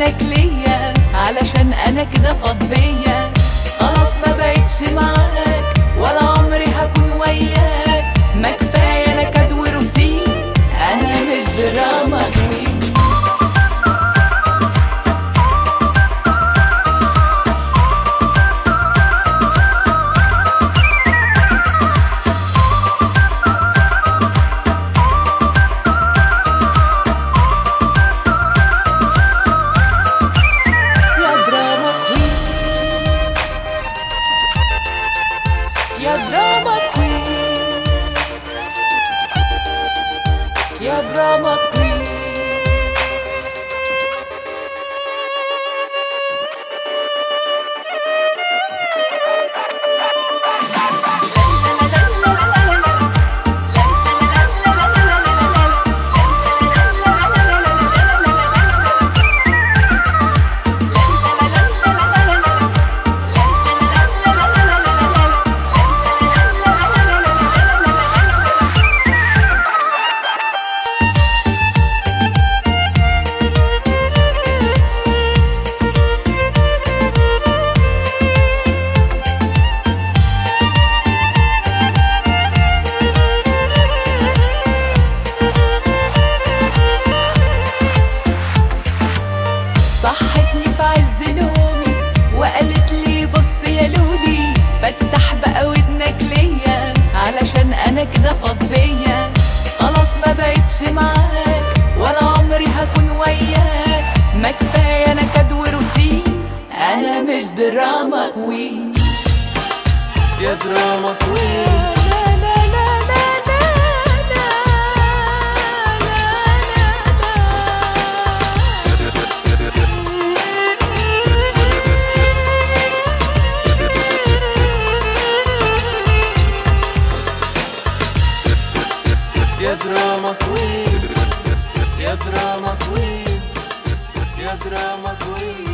ودنك ليا علشان انا كده فضية خلاص ما بقتش معاك ولا عمري هكون وياك ما كفاية نكد وروتين انا مش دراما كوين يا دراما كوين يا دراما كوين يا دراما كوين صحتني في عز نومي وقالت لي بص يا لولي فتح بقى ودنك ليا علشان انا كده فضية خلاص ما بقتش معاك ولا عمري هكون وياك ما كفاية نكد وروتين انا مش دراما كوين يا دراما كوين لا لا لا لا لا يا دراما كوين يا دراما كوين يا دراما كوين